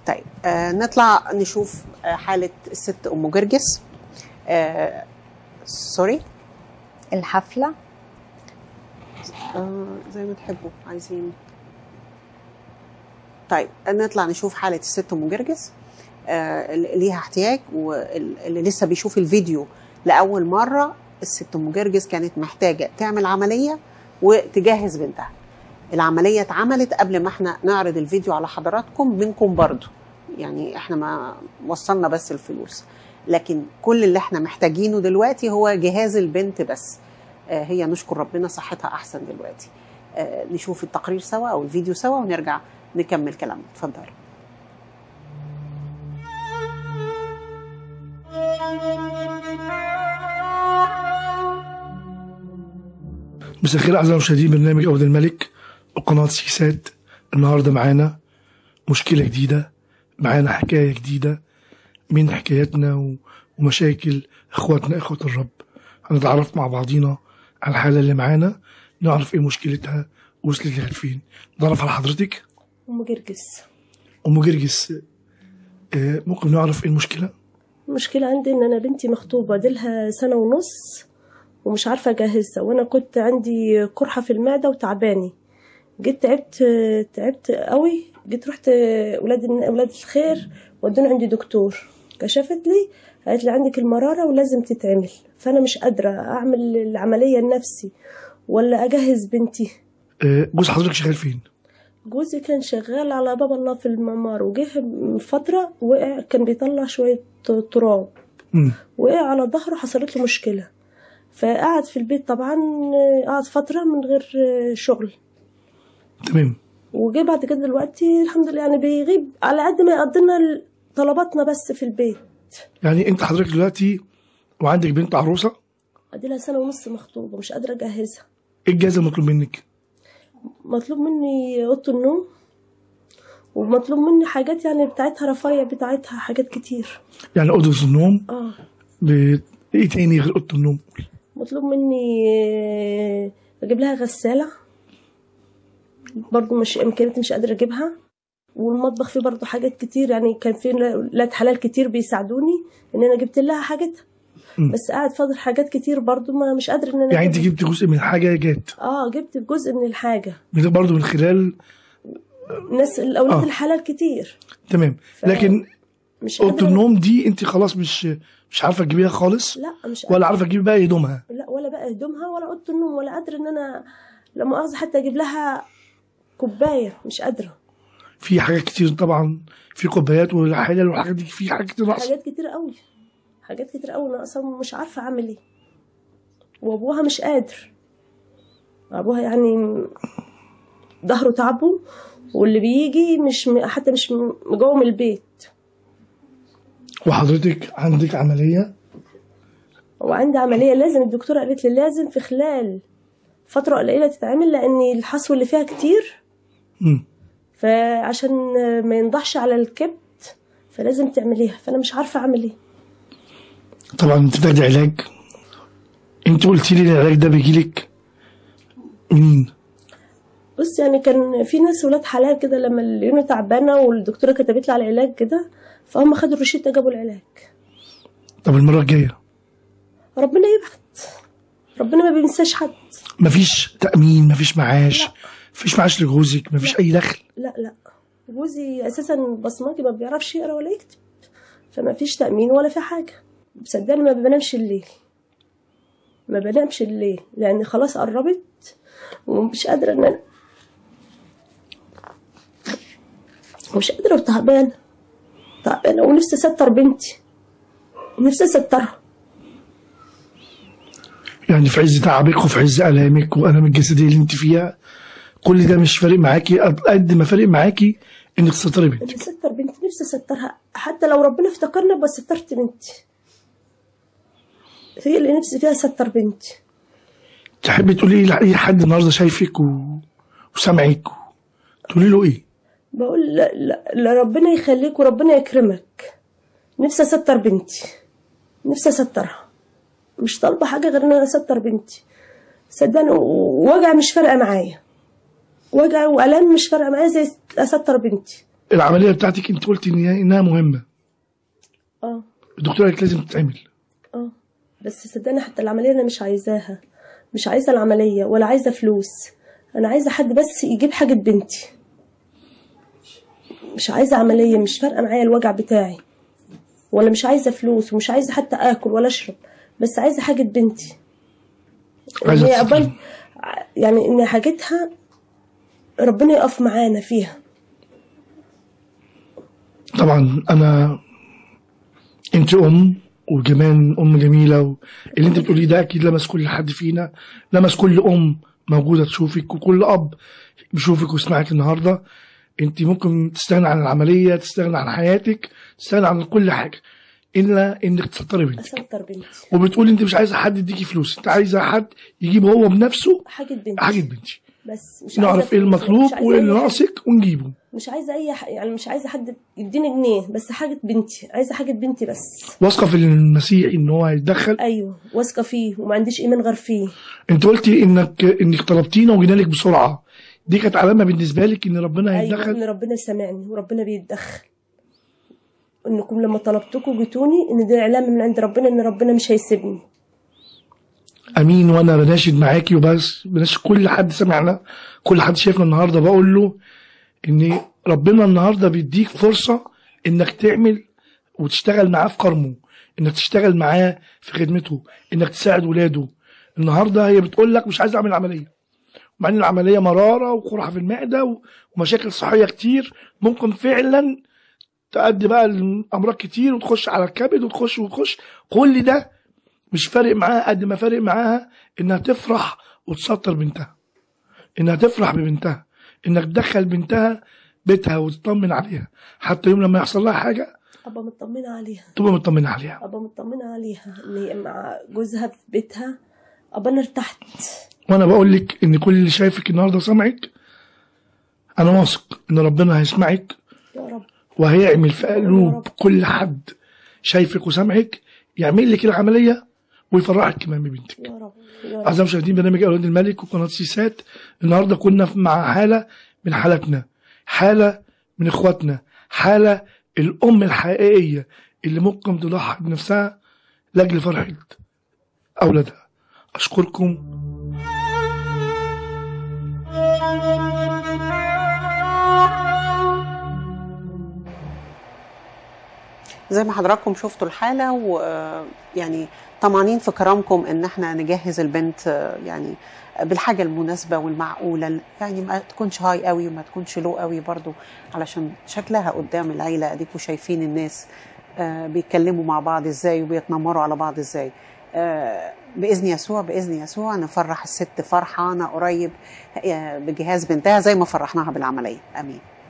طيب آه نطلع نشوف آه حاله الست ام جرجس آه سوري الحفلة آه زي ما تحبوا عايزين طيب نطلع نشوف حالة الست أم جرجس آه اللي ليها احتياج واللي لسه بيشوف الفيديو لأول مرة الست أم جرجس كانت محتاجة تعمل عملية وتجهز بنتها العملية اتعملت قبل ما احنا نعرض الفيديو على حضراتكم منكم برضو يعني احنا ما وصلنا بس الفلوس لكن كل اللي احنا محتاجينه دلوقتي هو جهاز البنت بس آه هي نشكر ربنا صحتها احسن دلوقتي آه نشوف التقرير سوا او الفيديو سوا ونرجع نكمل كلامنا اتفضل مساء الخير اعزائي المشاهدين برنامج اود الملك وقناه سيسات النهارده معانا مشكله جديده معانا حكايه جديده من حكاياتنا و- ومشاكل اخواتنا اخوه الرب هنتعرف مع بعضينا على الحاله اللي معانا نعرف ايه مشكلتها وصلت لغايه فين نعرف على حضرتك أم جرجس ام جرجس آه، ممكن نعرف ايه المشكله المشكلة عندي إن أنا بنتي مخطوبة ديلها سنة ونص ومش عارفة أجهزها وأنا كنت عندي قرحة في المعدة وتعباني جيت تعبت تعبت قوي جيت رحت ولاد ولاد الخير ودوني عندي دكتور كشفت لي قالت لي عندك المرارة ولازم تتعمل فأنا مش قادرة أعمل العملية لنفسي ولا أجهز بنتي آه، جوز حضرتك شغال فين جوزي كان شغال على باب الله في الممر وجه من فترة وقع كان بيطلع شوية تراب مم. وقع على ظهره حصلت له مشكلة فقعد في البيت طبعا قعد فترة من غير شغل تمام وجه بعد كده دلوقتي الحمد لله يعني بيغيب على قد ما يقضينا طلباتنا بس في البيت يعني انت حضرتك دلوقتي وعندك بنت عروسه ادي لها سنة ونص مخطوبة مش قادرة اجهزها ايه الجهاز المطلوب منك مطلوب مني اوضه النوم ومطلوب مني حاجات يعني بتاعتها رفايع بتاعتها حاجات كتير يعني اوضه النوم اه ب... ايه تاني غير اوضه النوم مطلوب مني آه، اجيب لها غسالة برضو مش امكانياتي مش قادرة اجيبها والمطبخ فيه برضو حاجات كتير يعني كان في ولاد حلال كتير بيساعدوني ان انا جبت لها حاجتها مم. بس قاعد فاضل حاجات كتير برضو ما مش قادرة ان انا يعني انت أجيبها. جبت جزء من حاجه جات اه جبت جزء من الحاجة من- برضه من خلال ناس الاولاد آه. الحلال كتير تمام ف- لكن مش اوضه قادرة النوم دي انت خلاص مش مش عارفه تجيبيها خالص لا مش ولا عارفه تجيبي بقى هدومها لا ولا بقى هدومها ولا اوضه النوم ولا قادره ان انا لا مؤاخذه حتى اجيب لها كوبايه مش قادره في حاجات كتير طبعا في كوبايات والحلال والحاجات دي في حاجات كتير ناقصه حاجات كتير قوي حاجات كتير قوي ناقصه ومش عارفه اعمل ايه وابوها مش قادر ابوها يعني ظهره تعبه واللي بيجي مش م- حتى مش م- مجوم البيت وحضرتك عندك عمليه وعندي عمليه لازم الدكتوره قالت لي لازم في خلال فتره قليله تتعمل لان الحصو اللي فيها كتير مم. فعشان ما ينضحش على الكبد فلازم تعمليها فانا مش عارفه اعمل ايه طبعا انت بتاخدي علاج انت قلتي لي العلاج ده بيجيلك منين بص يعني كان في ناس ولاد حلال كده لما العيون تعبانه والدكتوره كتبت لي على العلاج كده فهم خدوا الروشته جابوا العلاج طب المره الجايه ربنا يبعت ربنا ما بينساش حد مفيش تامين مفيش معاش لا. مفيش معاش لجوزك مفيش اي دخل لا لا جوزي اساسا بصمجي ما بيعرفش يقرا ولا يكتب فما فيش تامين ولا في حاجه صدقني ما بنامش الليل ما بنامش الليل لان خلاص قربت ومش قادره ان انا مش قادره وتعبانه تعبانه ونفسي استر بنتي نفسي استرها يعني في عز تعبك وفي عز الامك والام الجسديه اللي انت فيها كل ده مش فارق معاكي قد ما فارق معاكي انك تستري بنتك نفسي استر بنتي نفسي استرها حتى لو ربنا افتكرنا بس سترت بنتي هي اللي نفسي فيها ستر بنتي تحبي تقولي ايه لاي حد النهارده شايفك و... وسامعك تقولي له ايه بقول لا, لا, لا ربنا يخليك وربنا يكرمك نفسي استر بنتي نفسي استرها مش طالبه حاجه غير ان انا استر بنتي صدقني و- وجع مش فارقه معايا وجع والام مش فارقه معايا زي استر بنتي العمليه بتاعتك انت قلت إن هي- انها مهمه اه الدكتور قالت لازم تتعمل اه بس صدقني حتى العملية أنا مش عايزاها مش عايزة العملية ولا عايزة فلوس أنا عايزة حد بس يجيب حاجة بنتي مش عايزة عملية مش فارقة معايا الوجع بتاعي ولا مش عايزة فلوس ومش عايزة حتى آكل ولا أشرب بس عايزة حاجة بنتي عايزة هي تستقيم. قبل يعني إن حاجتها ربنا يقف معانا فيها طبعا انا انت ام وكمان ام جميله و... اللي انت بتقوليه ده اكيد لمس كل حد فينا لمس كل ام موجوده تشوفك وكل اب بيشوفك ويسمعك النهارده انت ممكن تستغنى عن العمليه تستغنى عن حياتك تستغنى عن كل حاجه الا انك تسطري بنتك أسطر بنتي وبتقولي انت مش عايزه حد يديكي فلوس انت عايزه حد يجيب هو بنفسه حاجة بنتي حاجه بنتي بس مش عايزة نعرف ايه فلوس، المطلوب مش عايزة وايه أي اللي حاجة. ناقصك ونجيبه مش عايزه اي ح... يعني مش عايزه حد يديني جنيه بس حاجه بنتي عايزه حاجه بنتي بس واثقه في المسيح ان هو هيتدخل ايوه واثقه فيه وما عنديش ايمان غير فيه انت قلتي انك انك طلبتينا وجينا لك بسرعه دي كانت علامه بالنسبه لك ان ربنا ايوه هيتدخل ان ربنا سامعني وربنا بيتدخل انكم لما طلبتكم جيتوني ان ده اعلام من عند ربنا ان ربنا مش هيسيبني امين وانا بناشد معاكي وبس بناشد كل حد سمعنا كل حد شايفنا النهارده بقول له ان ربنا النهارده بيديك فرصه انك تعمل وتشتغل معاه في كرمه انك تشتغل معاه في خدمته انك تساعد ولاده النهارده هي بتقول لك مش عايز اعمل عمليه مع ان العمليه مراره وقرحه في المعده و- ومشاكل صحيه كتير ممكن فعلا تؤدي بقى لامراض كتير وتخش على الكبد وتخش وتخش كل ده مش فارق معاها قد ما فارق معاها انها تفرح وتسطر بنتها انها تفرح ببنتها انك تدخل بنتها بيتها وتطمن عليها حتى يوم لما يحصل لها حاجه ابقى مطمنه عليها تبقى مطمنه عليها ابقى مطمنه عليها ان هي مع جوزها في بيتها ابقى انا ارتحت وانا بقول لك ان كل اللي شايفك النهارده سامعك انا واثق ان ربنا هيسمعك يا رب وهيعمل في قلوب كل حد شايفك وسامعك يعمل لك العمليه ويفرحك كمان ببنتك يا رب يا رب أعزائي المشاهدين برنامج أولاد الملك وقناة سيسات النهاردة كنا مع حالة من حالاتنا حالة من إخواتنا حالة الأم الحقيقية اللي ممكن تضحي بنفسها لأجل فرحة أولادها أشكركم زي ما حضراتكم شفتوا الحالة ويعني طمعانين في كرامكم ان احنا نجهز البنت آه، يعني بالحاجة المناسبة والمعقولة يعني ما تكونش هاي قوي وما تكونش لو قوي برضو علشان شكلها قدام العيلة اديكوا شايفين الناس آه، بيتكلموا مع بعض ازاي وبيتنمروا على بعض ازاي آه، باذن يسوع باذن يسوع نفرح الست فرحانه قريب آه، بجهاز بنتها زي ما فرحناها بالعمليه امين